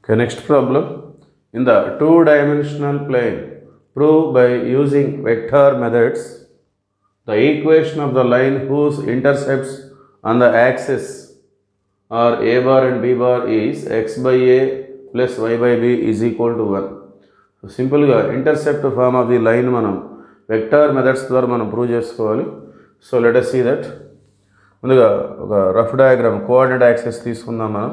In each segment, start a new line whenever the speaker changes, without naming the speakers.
Okay, next problem. In the two-dimensional plane, prove by using vector methods the equation of the line whose intercepts on the axis are a bar and b bar is x by a plus y by b is equal to 1. So సింపుల్గా intercept form of the line మనం vector methods ద్వారా మనం prove చేసుకోవాలి so let us see that ముందుగా ఒక rough diagram coordinate axes తీసుకుందాం మనం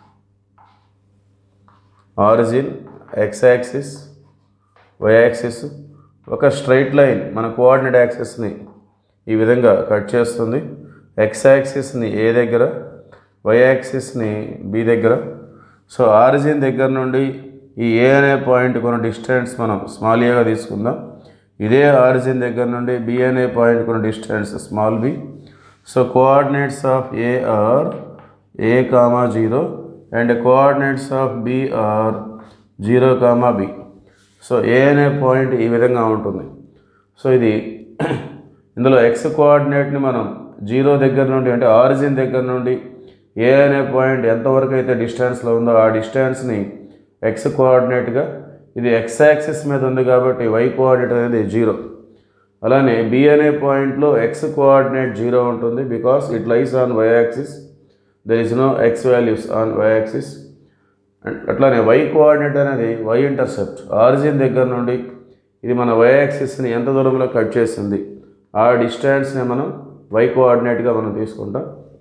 origin x axis y axis ఒక స్ట్రైట్ లైన్ మన కోఆర్డినేట్ యాక్సెస్ని ఈ విధంగా కట్ చేస్తుంది ఎక్స్ యాక్సిస్ని ఏ దగ్గర వై యాక్సిస్ని బి దగ్గర సో ఆరిజిన్ దగ్గర నుండి ఈ ఏ అనే పాయింట్ కొన్ని డిస్టెన్స్ మనం స్మాల్ ఏగా తీసుకుందాం ఇదే ఆరిజిన్ దగ్గర నుండి బి అనే పాయింట్ కొన్ని distance small b so coordinates of A are a comma zero and coordinates of B are zero comma b so A అనే పాయింట్ ఈ విధంగా ఉంటుంది సో ఇది ఇందులో ఎక్స్ కోఆర్డినేట్ని మనం జీరో దగ్గర నుండి అంటే ఆరిజిన్ దగ్గర నుండి ఏ అనే పాయింట్ ఎంతవరకు అయితే డిస్టెన్స్లో ఉందో ఆ డిస్టెన్స్ని ఎక్స్ కోఆర్డినేట్గా ఇది ఎక్స్ యాక్సిస్ మీద ఉంది కాబట్టి వై కోఆర్డినేట్ అనేది జీరో అలానే బి అనే పాయింట్లో ఎక్స్ కోఆర్డినేట్ జీరో ఉంటుంది because it lies on y axis there is no x values on y axis and అట్లానే వై కోఆర్డినేట్ అనేది వై ఇంటర్సెప్ట్ ఆరిజిన్ దగ్గర నుండి ఇది మన వై యాక్సిస్ని ఎంత దూరంలో కట్ చేసింది ఆ డిస్టెన్స్ని మనం వై కోఆర్డినేట్గా మనం తీసుకుంటాం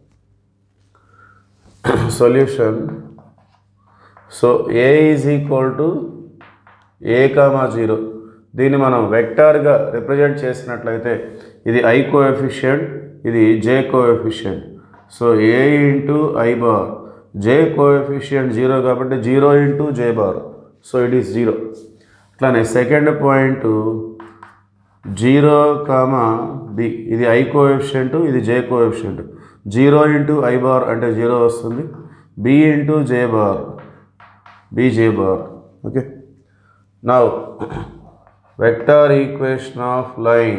solution so A is equal to a comma zero దీన్ని మనం వెక్టార్గా రిప్రజెంట్ చేసినట్లయితే ఇది ఐ కోఎఫిషియంట్ ఇది j coefficient so a into i bar j coefficient zero కాబట్టి zero into j bar so it is zero అట్లానే second point zero comma b ఇది i coefficient ఇది j coefficient zero into i bar అంటే zero వస్తుంది b into j bar b j bar okay now vector equation of line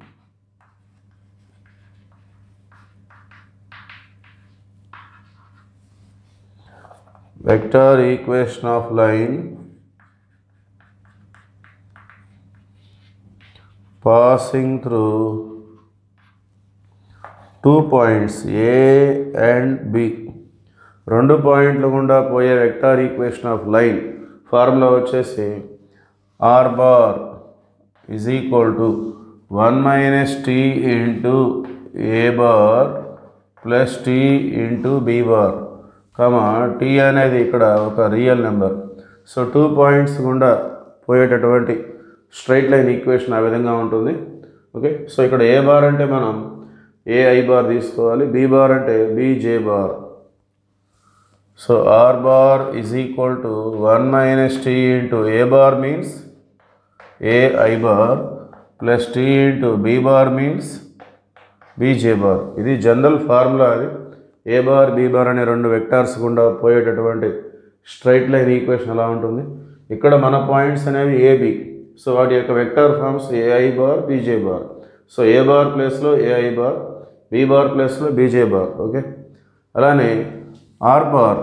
vector equation of line passing through two points A and B రెండు పాయింట్ల గుండా పోయే vector equation of line formula వచ్చేసి r bar is equal to one minus t into a bar plus t into b bar comma t అనేది ఇక్కడ ఒక real number so two points గుండా పోయేటటువంటి స్ట్రైట్ లైన్ ఈక్వేషన్ ఆ విధంగా ఉంటుంది okay so ఇక్కడ ఏ బార్ అంటే మనం ఏ ఐ బార్ తీసుకోవాలి బి బార్ అంటే b j bar so r bar is equal to one minus t into a bar means a i bar plus t into b bar means b j bar ఇది general formula అది a bar b bar అనే రెండు vectors గుండా పోయేటటువంటి straight line equation ఎలా ఉంటుంది ఇక్కడ మన పాయింట్స్ అనేవి ఏబి సో వాటి యొక్క vector forms a i bar b j bar so a bar ప్లేస్లో ఏఐ బార్ బి బార్ ప్లేస్లో బీజే బార్ ఓకే అలానే r bar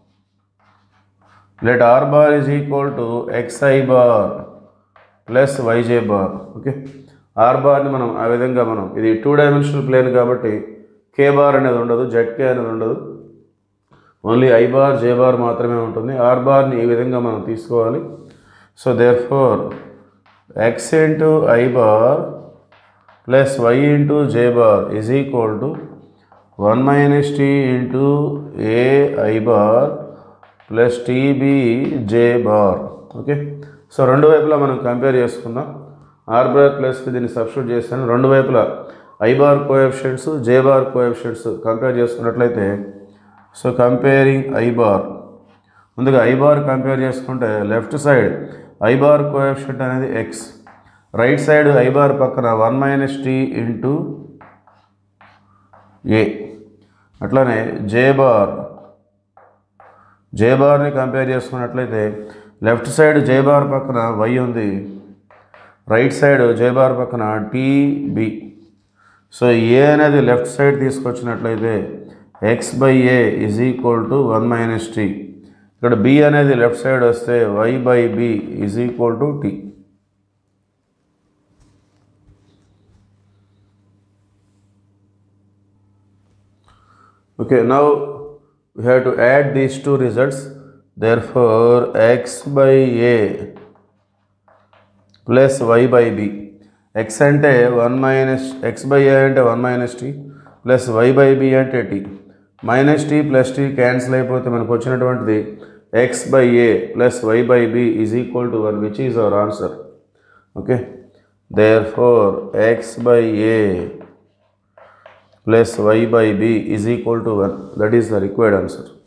let r bar is equal to x i bar plus y j bar okay r bar మనం ఆ విధంగా మనం ఇది two dimensional plane కాబట్టి కే bar అనేది ఉండదు జెడ్కే అనేది ఉండదు only i bar j bar మాత్రమే ఉంటుంది ఆర్ బార్ని ఈ విధంగా మనం తీసుకోవాలి so therefore x into i bar plus y into j bar is equal to one minus t into a i bar plus t b j bar okay so రెండు వైపులా మనం compare చేసుకుందాం r bar plus దీన్ని substitute చేస్తాను రెండు వైపులా i bar coefficients j bar coefficients compare చేసుకున్నట్లయితే so comparing i bar ముందుగా ఐ బార్ కంపేర్ చేసుకుంటే left side i bar coefficient అనేది x right side i bar పక్కన one minus t into a అట్లానే జే బార్ జే బార్ని compare చేసుకున్నట్లయితే left side j bar పక్కన వై ఉంది రైట్ సైడ్ జే బార్ పక్కన టీబి సో ఏ అనేది లెఫ్ట్ సైడ్ తీసుకొచ్చినట్లయితే x by a is equal to one minus t ఇక్కడ బి అనేది లెఫ్ట్ సైడ్ వస్తే y by b is equal to tea Okay, now we have to add these two results. Therefore, x by a plus y by b. x అంటే one minus x by a అంటే one minus t plus y by b అంటే t minus t plus t cancel అయిపోతే మనకు వచ్చినటువంటిది x by a plus y by b is equal to one which is our answer okay therefore x by a plus y by b is equal to 1 that is the required answer